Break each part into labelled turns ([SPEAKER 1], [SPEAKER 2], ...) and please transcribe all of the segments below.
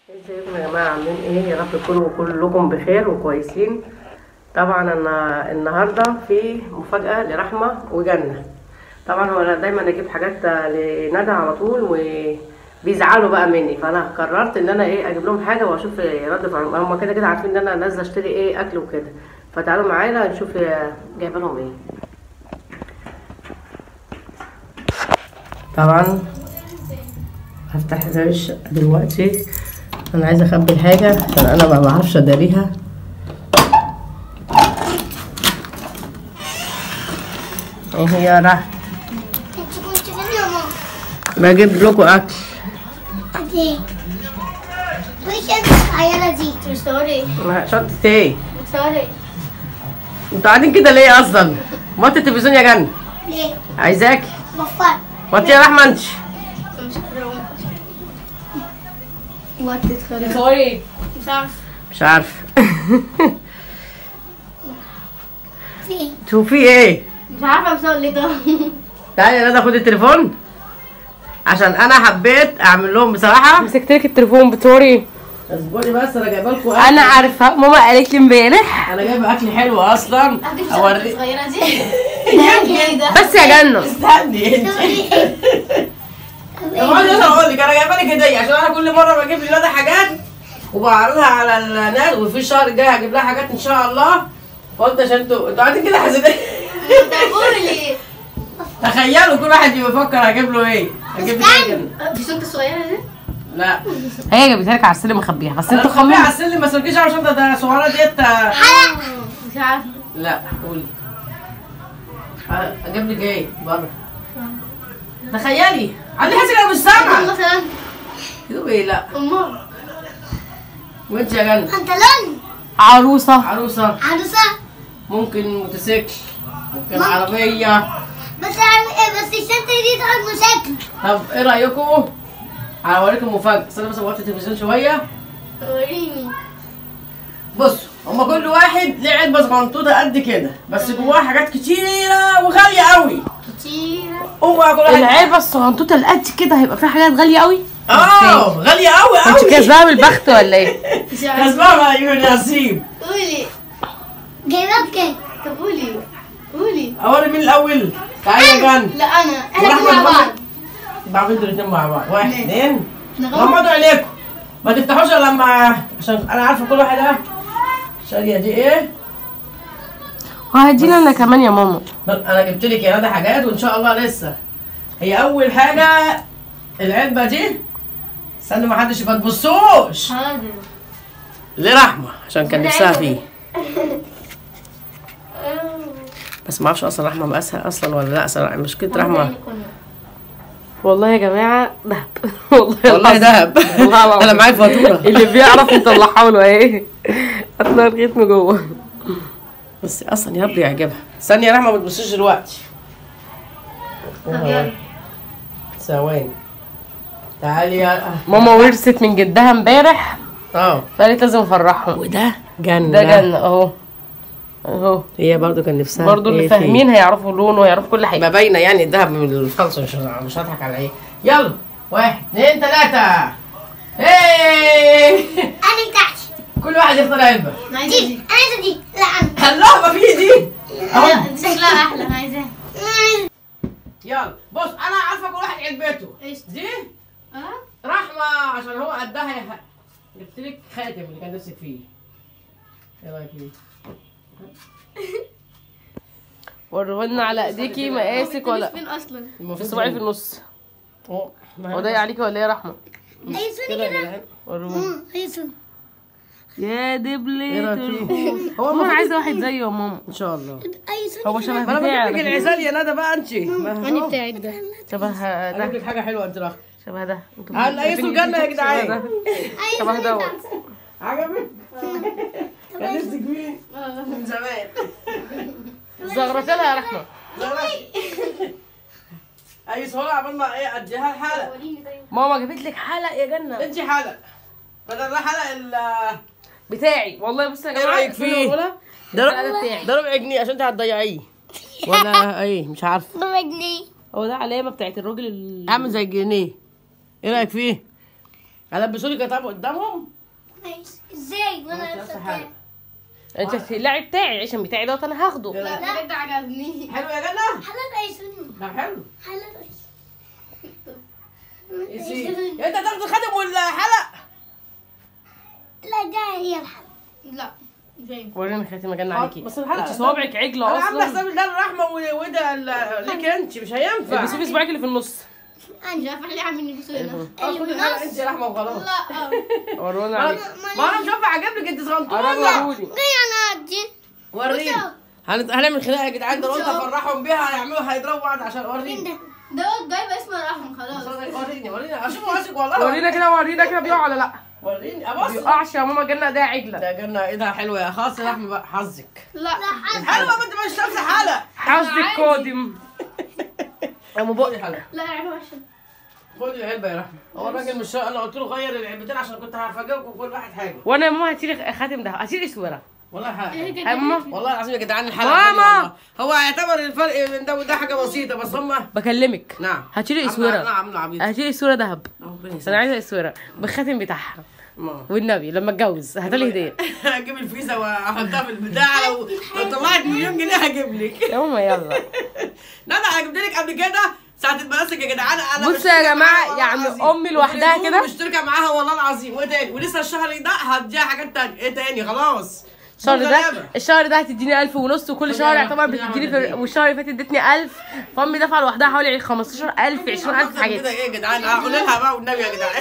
[SPEAKER 1] ازيكم يا جماعة عاملين ايه يا رب تكونوا كلكم بخير وكويسين طبعا انا النهارده في مفاجأة لرحمة وجنة طبعا هو انا دايما اجيب حاجات لندى على طول وبيزعلوا بقى مني فانا قررت ان انا ايه اجيب لهم حاجة واشوف رد فعلهم هم كده كده عارفين ان انا نازلة اشتري ايه اكل وكده فتعالوا معانا نشوف جايبه لهم ايه طبعا هفتح الرش دلوقتي انا عايزه اخبي الحاجه عشان انا ما بعرفش اداريها ايه هي راح
[SPEAKER 2] انت كنت فين يا ماما؟
[SPEAKER 1] بجيب لكم اكل
[SPEAKER 2] ايه؟ وش العيالة دي؟
[SPEAKER 3] بتصوري
[SPEAKER 1] ما شنطه ايه
[SPEAKER 3] بتصوري
[SPEAKER 1] انتوا قاعدين كده ليه اصلا وطي التلفزيون يا جنة
[SPEAKER 2] ليه؟
[SPEAKER 1] عايزاكي
[SPEAKER 2] بفر
[SPEAKER 1] وطي يا رحمه انت
[SPEAKER 3] وات تدخلي بتصوري مش عارف
[SPEAKER 1] مش عارفه
[SPEAKER 2] في
[SPEAKER 1] شوفي ايه
[SPEAKER 3] مش عارفه بصور ليه ده
[SPEAKER 1] تعالي يا ندى خدي التليفون عشان انا حبيت اعمل لهم بصراحه
[SPEAKER 4] مسكت لك التليفون بتوري
[SPEAKER 1] اصبري بس انا جايبه لكم أكل.
[SPEAKER 4] انا عارفه ماما قالت لي امبارح
[SPEAKER 1] انا جايبه اكل حلو اصلا اوريك
[SPEAKER 3] الصغيره دي ايه ده
[SPEAKER 4] بس يا جنة
[SPEAKER 1] استني انت طب انا اقول لك انا جايبه لك هديه عشان انا كل مره بجيب لندى حاجات وبعرضها على الناس وفي الشهر الجاي هجيب لها حاجات ان شاء الله فقلت عشان انتوا انتوا قاعدين كده حزينين
[SPEAKER 3] طب قولي
[SPEAKER 1] تخيلوا كل واحد يفكر هجيب له ايه هجيب له ايه كده.
[SPEAKER 3] في الشنطه الصغيره دي
[SPEAKER 1] لا
[SPEAKER 4] هي جابتها لك على السلم مخبيها بس
[SPEAKER 1] انتوا
[SPEAKER 4] انتوا
[SPEAKER 1] خميه على
[SPEAKER 4] خمين
[SPEAKER 1] السلم ما تركيش على الشنطه ده صغيره ديت
[SPEAKER 3] مش عارفه
[SPEAKER 1] لا قولي ه- اجيب لك ايه بره تخيلي علي حاسك انا مش سامعه
[SPEAKER 3] مثلا
[SPEAKER 1] كده ايه لا
[SPEAKER 3] امال
[SPEAKER 1] وانت يا جنة
[SPEAKER 2] بنطلون
[SPEAKER 4] عروسه
[SPEAKER 1] عروسه
[SPEAKER 2] عروسة
[SPEAKER 1] ممكن موتوسيكل ممكن عربيه
[SPEAKER 2] بس عارف ايه بس الشنطة دي تاخد مشاكل
[SPEAKER 1] طب ايه رايكم هوريكم مفاجاه استنى بس اوطي التلفزيون شويه
[SPEAKER 3] وريني
[SPEAKER 1] بصوا هما كل واحد ليه علبه صغنطوطه قد كده بس جواها حاجات كتيره وغاليه قوي
[SPEAKER 3] كتير
[SPEAKER 1] قوموا كل واحد
[SPEAKER 4] العلبه الصغنطوطه القد كده هيبقى فيها حاجات غاليه قوي
[SPEAKER 1] اه غاليه قوي
[SPEAKER 4] انت
[SPEAKER 1] قوي
[SPEAKER 4] كسبانه بالبخت ولا ايه
[SPEAKER 3] مش عارفه
[SPEAKER 1] كسبانه بقى يا نسيم
[SPEAKER 3] قولي
[SPEAKER 2] جايبها بكام؟
[SPEAKER 3] طب قولي قولي
[SPEAKER 1] اوري مين الاول تعالي يا جن
[SPEAKER 3] لا انا احنا
[SPEAKER 1] ورحمة
[SPEAKER 3] كنا مع
[SPEAKER 1] الله.
[SPEAKER 3] بعض
[SPEAKER 1] بعمل انتوا الاثنين مع بعض واحد
[SPEAKER 3] ماشي.
[SPEAKER 1] اثنين
[SPEAKER 3] نغمض
[SPEAKER 1] غمضوا عينيكم ما تفتحوش الا لما عشان انا عارفه كل واحد اه شاريه دي ايه
[SPEAKER 4] وهدينا انا كمان يا ماما
[SPEAKER 1] طب انا جبت لك يا ندى حاجات وان شاء الله لسه هي اول حاجه العلبه دي استنوا ما حدش ما تبصوش
[SPEAKER 3] حاضر
[SPEAKER 1] لرحمه عشان كان نفسها فيه بس ما اعرفش اصلا رحمه مقاسها اصلا ولا لا اصلا مشكله رحمه
[SPEAKER 4] والله يا جماعه دهب والله
[SPEAKER 1] والله
[SPEAKER 4] العظيم.
[SPEAKER 1] دهب
[SPEAKER 4] والله العظيم.
[SPEAKER 1] انا معايا فاتوره
[SPEAKER 4] اللي بيعرف نطلعها له ايه هتلاقي الختم جوه
[SPEAKER 1] بس اصلا يا رب يعجبها استني يا رحمه ما تبصيش دلوقتي
[SPEAKER 3] طب يلا
[SPEAKER 1] ثواني تعالي يا
[SPEAKER 4] ماما ورثت من جدها امبارح
[SPEAKER 1] اه
[SPEAKER 4] فقالت لازم افرحهم
[SPEAKER 1] وده جنة
[SPEAKER 4] ده جنة اهو اهو
[SPEAKER 1] هي برضو كان نفسها
[SPEAKER 4] برضو اللي
[SPEAKER 1] إيه فيه.
[SPEAKER 4] فاهمين هيعرفوا لونه ويعرفوا كل حاجه
[SPEAKER 1] ما باينه يعني الذهب من الخلص مش مش هضحك على ايه يلا واحد اثنين ثلاثة ايه
[SPEAKER 2] انا بتاعتي
[SPEAKER 1] كل واحد يختار علبة
[SPEAKER 3] انا عايزه
[SPEAKER 2] دي
[SPEAKER 3] دي
[SPEAKER 2] انا عايزة دي لا انا
[SPEAKER 1] الله ما في دي اهو
[SPEAKER 3] لا، دي شكلها احلى انا عايزاها
[SPEAKER 1] يلا بص انا عارفة كل واحد علبته
[SPEAKER 3] ايش
[SPEAKER 1] دي
[SPEAKER 3] اه
[SPEAKER 1] رحمة عشان هو قدها يا ح- جبت لك خاتم اللي كان نفسك فيه ايه رايك فيه؟
[SPEAKER 4] وريهولنا على ايديكي مقاسك ولا
[SPEAKER 3] فين اصلا
[SPEAKER 1] المفروض
[SPEAKER 4] صباعي في النص
[SPEAKER 1] أوه، ما
[SPEAKER 4] هو ضايق عليكي ولا ايه يا رحمه
[SPEAKER 2] ايوه
[SPEAKER 1] كده يا جدعان.
[SPEAKER 4] وريهولنا
[SPEAKER 2] ايوه
[SPEAKER 4] يا
[SPEAKER 1] ايه
[SPEAKER 4] دبلة
[SPEAKER 1] رايك فيه؟ هو
[SPEAKER 4] ماما انا
[SPEAKER 1] المفروض
[SPEAKER 4] عايزه واحد زيه يا ماما
[SPEAKER 1] ان شاء الله
[SPEAKER 2] ايوه
[SPEAKER 4] هو شبه
[SPEAKER 1] ما انا
[SPEAKER 4] بتاعي
[SPEAKER 1] بجيب لك
[SPEAKER 4] على فكرة.
[SPEAKER 1] العزال يا ندى بقى انت
[SPEAKER 3] انا بتاعك ده
[SPEAKER 4] شبه
[SPEAKER 1] اجيب
[SPEAKER 4] ده
[SPEAKER 1] لك حاجه حلوه انت راح
[SPEAKER 4] شبه ده انتوا
[SPEAKER 1] هنقيسوا
[SPEAKER 4] شايفين
[SPEAKER 1] الجنة يا
[SPEAKER 4] إيديكي؟
[SPEAKER 1] جدعان.
[SPEAKER 4] شبه ده. شبه دوت
[SPEAKER 1] عجبك؟ كان نفسك فيه من زمان
[SPEAKER 4] زغرت لها يا رحمه
[SPEAKER 1] اي سهوله عبال ما ايه اديها الحلق
[SPEAKER 3] وريني طيب
[SPEAKER 4] ماما جابت لك حلق يا جنه
[SPEAKER 1] انت حلق بدل ده حلق ال
[SPEAKER 4] بتاعي والله بصي يا
[SPEAKER 1] ايه
[SPEAKER 4] جماعه
[SPEAKER 1] رايك
[SPEAKER 4] الفيلم
[SPEAKER 1] فيه؟
[SPEAKER 4] الأولى
[SPEAKER 1] ده
[SPEAKER 4] لا، ده
[SPEAKER 1] ربع
[SPEAKER 4] بتاعي.
[SPEAKER 1] ده ربع جنيه عشان انت هتضيعيه ولا ايه مش عارفه
[SPEAKER 2] ربع جنيه
[SPEAKER 4] هو ده علامه بتاعت الراجل ال...
[SPEAKER 1] عامل زي الجنيه ايه رايك فيه؟ هلبسوا لي كتاب قدامهم
[SPEAKER 2] ماشي ازاي وانا
[SPEAKER 1] نفس
[SPEAKER 2] لسه
[SPEAKER 1] حاجة.
[SPEAKER 2] بتاعي؟
[SPEAKER 4] انت اللاعب بتاعي العشان بتاعي دوت انا هاخده
[SPEAKER 3] لا بجد عجبني
[SPEAKER 1] حلو يا جنة
[SPEAKER 2] حلال ايسوني
[SPEAKER 1] طب حلو
[SPEAKER 2] حلال
[SPEAKER 1] يا سيدي انت تاخد الخاتم والحلق
[SPEAKER 2] لا ده هي الحلال
[SPEAKER 3] لا مش هينفع
[SPEAKER 4] وريني خاتم جنة عليكي
[SPEAKER 1] بس الحلقة
[SPEAKER 4] انت صوابعك
[SPEAKER 1] انا
[SPEAKER 4] عجله
[SPEAKER 1] عامله
[SPEAKER 4] اصلا
[SPEAKER 1] حسابي ده الرحمه و- وده ال- ليك انت مش هينفع
[SPEAKER 4] البسي في صباعك اللي في النص
[SPEAKER 3] مش عارفه ليه عاملين يلبسوا هنا
[SPEAKER 2] اللي
[SPEAKER 1] كل حلقه انت رحمه وخلاص
[SPEAKER 3] لا
[SPEAKER 4] ورونا
[SPEAKER 1] ما
[SPEAKER 4] عليك
[SPEAKER 1] ما انا مش عارفه عجبك انت
[SPEAKER 4] قرب
[SPEAKER 1] صغنطوطه
[SPEAKER 4] وروني
[SPEAKER 2] جاي انا ادي
[SPEAKER 1] وريني هن- هنعمل خناقه يا جدعان ده قلت افرحهم بيها هيعملوا هيضربوا بعض عشان
[SPEAKER 2] مين
[SPEAKER 1] وريني
[SPEAKER 2] ده؟
[SPEAKER 3] ده جايب اسم الرحمة خلاص
[SPEAKER 1] وريني وريني اشوفه ماسك والله
[SPEAKER 4] ورينا كده ورينا كده بيقع ولا لا
[SPEAKER 1] وريني ابص
[SPEAKER 4] بيقعش يا ماما جنة ده عجله
[SPEAKER 1] ده جنة ايدها حلوه يا خلاص يا رحمه بقى حظك
[SPEAKER 3] لا
[SPEAKER 1] حلوه ما انت مش لابسه حلق
[SPEAKER 4] حظك قادم
[SPEAKER 1] ام بقي حلق
[SPEAKER 3] لا يعني وحشة
[SPEAKER 1] خدي العلبه يا رحمه هو الراجل مش انا قلت له غير العلبتين عشان كنت هفاجئكم كل واحد حاجه
[SPEAKER 4] وانا يا ماما هاتيلي خاتم ده هاتيلي صوره
[SPEAKER 1] والله حاجه
[SPEAKER 4] يا ماما
[SPEAKER 1] والله العظيم يا جدعان الحلقه
[SPEAKER 4] ماما!
[SPEAKER 1] حلوة والله. هو يعتبر الفرق من ده وده حاجه بسيطه بس هم
[SPEAKER 4] بكلمك
[SPEAKER 1] نعم
[SPEAKER 4] هاتيلي
[SPEAKER 1] عاملة-
[SPEAKER 4] اسوره
[SPEAKER 1] عاملة- عامله عبيط
[SPEAKER 4] هاتيلي صوره ذهب
[SPEAKER 1] ربنا
[SPEAKER 4] انا
[SPEAKER 1] يسلمك.
[SPEAKER 4] عايزه اسوره بالخاتم بتاعها
[SPEAKER 1] ماما.
[SPEAKER 4] والنبي لما اتجوز هاتلي هديه
[SPEAKER 1] هجيب الفيزا واحطها في البتاع لو لو طلعت مليون جنيه هجيب لك
[SPEAKER 4] يا ماما يلا
[SPEAKER 1] لا انا هجيب لك قبل كده ساعة المناسك يا جدعان انا
[SPEAKER 4] بصوا يا
[SPEAKER 1] مشتركة
[SPEAKER 4] جماعة،
[SPEAKER 1] معاها والله
[SPEAKER 4] يعني
[SPEAKER 1] العظيم.
[SPEAKER 4] أمي لوحدها
[SPEAKER 1] وفي
[SPEAKER 4] كده؟
[SPEAKER 1] مشتركة معاها والله العظيم وايه تاني ولسه الشهر ده هديها حاجات تانية ايه تاني خلاص
[SPEAKER 4] الشهر
[SPEAKER 1] دول
[SPEAKER 4] ده
[SPEAKER 1] غلابة.
[SPEAKER 4] الشهر ده هتديني 1000 ونص وكل شهر
[SPEAKER 1] غلابة.
[SPEAKER 4] يعتبر
[SPEAKER 1] كلها
[SPEAKER 4] بتديني
[SPEAKER 1] عملت
[SPEAKER 4] في
[SPEAKER 1] إيه؟
[SPEAKER 4] والشهر اللي فات ادتني 1000 فامي دافعه لوحدها حوالي 15000 20000
[SPEAKER 1] أكتر من
[SPEAKER 4] حاجات
[SPEAKER 1] كده ايه يا جدعان هقول لها بقى والنبي يا جدعان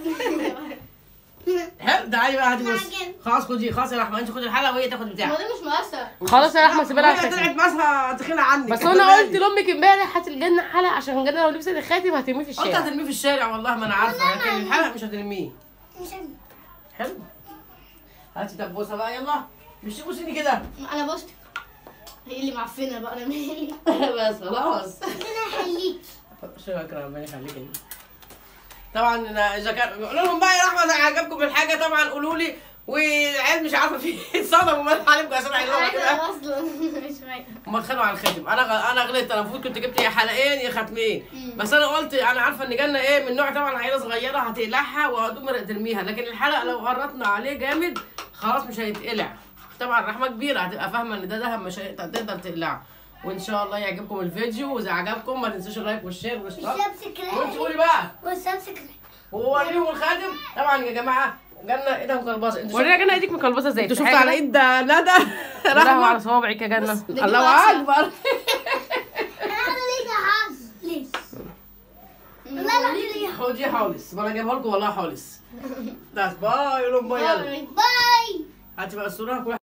[SPEAKER 1] حلو تعالي بقى هاتي بص خلاص خدي خلاص يا رحمه انت خدي الحلقه وهي تاخد
[SPEAKER 3] هو
[SPEAKER 1] بتاعك
[SPEAKER 3] ده مش مؤثر
[SPEAKER 4] خلاص يا رحمه سيبها لها
[SPEAKER 1] وهي
[SPEAKER 4] الخاتم
[SPEAKER 1] طلعت ماسها تخينه عنك
[SPEAKER 4] بس انا قلت لامك امبارح هات الجنه حلقه عشان الجنه لو لبست الخاتم هترميه في
[SPEAKER 1] قلت
[SPEAKER 4] الشارع
[SPEAKER 1] هترميه في الشارع والله ما انا عارفه لكن الحلقه مش هترميه
[SPEAKER 2] مش أنا.
[SPEAKER 1] حلو هاتي دبوسه بقى يلا مش تبوسيني كده
[SPEAKER 3] انا بوست هي اللي معفنة بقى انا مالي
[SPEAKER 1] بس خلاص
[SPEAKER 2] ربنا يخليك
[SPEAKER 1] شكرا ربنا يخليك انت. طبعا انا اذا كان قولوا لهم بقى يا رحمه اذا عجبكم الحاجه طبعا قولوا لي والعيال مش عارفه في صدموا من عليكم عشان عايزين كده
[SPEAKER 3] انا اصلا مش فايقة
[SPEAKER 1] هم اتخانقوا على الختم انا غ... انا غلطت انا المفروض كنت جبت يا حلقين يا ختمين بس انا قلت انا عارفه ان جنة ايه من نوع طبعا عيله صغيره هتقلعها وهتقوم ترميها لكن الحلقه لو غرطنا عليه جامد خلاص مش هيتقلع طبعا رحمه كبيره هتبقى فاهمه ان ده دهب مش هتقدر تقلعه وان شاء الله يعجبكم الفيديو واذا عجبكم ما تنسوش اللايك والشير والاشتراك وانت
[SPEAKER 2] والسبسكرايب
[SPEAKER 1] قولي بقى
[SPEAKER 2] والسبسكرايب
[SPEAKER 1] ووريهم الخاتم طبعا يا جماعه جنة ايدها مكربصه انتوا
[SPEAKER 4] ورينا
[SPEAKER 1] شفتوا
[SPEAKER 4] جنه ايديك مكلبصه ازاي
[SPEAKER 1] انتوا شفتوا على ايد ندى
[SPEAKER 4] رحمه على
[SPEAKER 1] رحمه
[SPEAKER 4] صوابعك يا جنه
[SPEAKER 3] ده
[SPEAKER 1] الله
[SPEAKER 3] كده
[SPEAKER 1] اكبر
[SPEAKER 2] انا هذا ليه حظ ليه لا لا ليه
[SPEAKER 1] خدي حولس ما انا جايبها لكم والله حولس بس باي يقولوا باي يلا
[SPEAKER 3] باي
[SPEAKER 2] باي
[SPEAKER 1] هاتي بقى الصوره كل